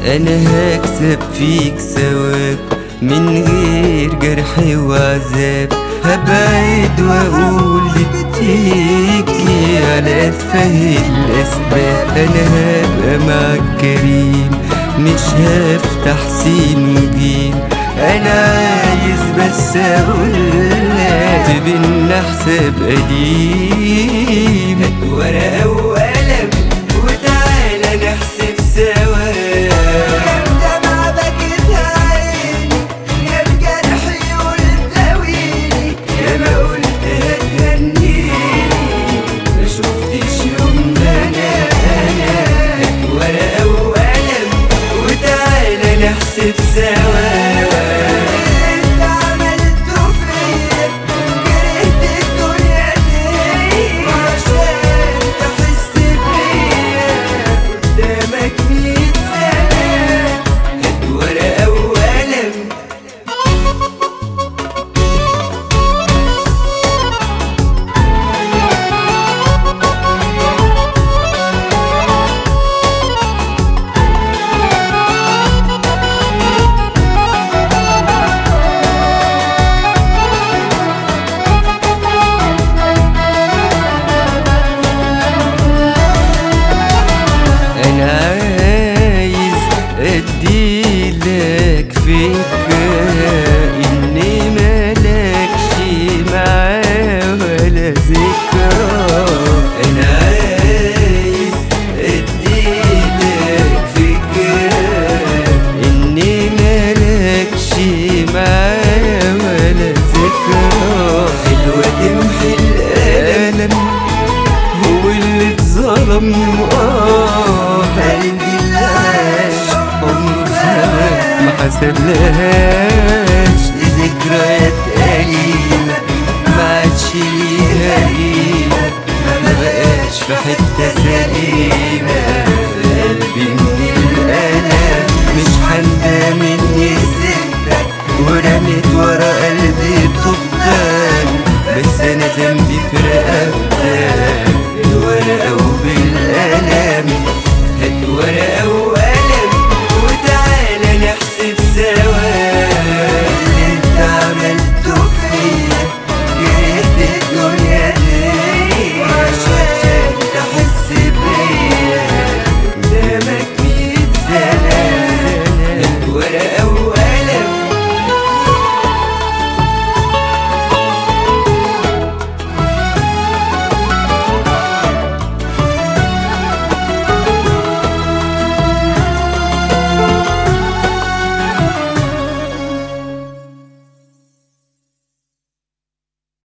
انا هكسب فيك ثواب من غير جرح وعذاب هبعد واقول بتيجي على اتفه الاسباب انا هبقى معاك كريم مش هفتح سين وجيم انا عايز بس اقولك بينا حساب قديم هات ورقة وقلم وتعالى نحسب سوا دمعة بكتها عيني يا الجرح يقول داويني يا ما قلت هتهنيني ما شفتش يوم ما انا انا هات ورقة وقلم وتعالى نحسب سوا انت عملته فيا كرهت الدنيا دي عشان تحس بيا قدامك مية سنة هات ورقة وقلم انا عايز اديلك فكرة اني مالكش معاه ولا ذكرى انا عايز اديلك فكرة اني مالكش معاه ولا ذكرى حلوة تمحي الألم هو اللي اتظلم اه قلبي اللي عاش عمره سوا ما حسبلهاش دي ذكريات قليلة ما عادش ليها قيمة ما بقاش في حتة سليمة قلبي من الألم مش حندى مني سبتك ورميت ورا قلبي طبتك بس أنا ذنبي في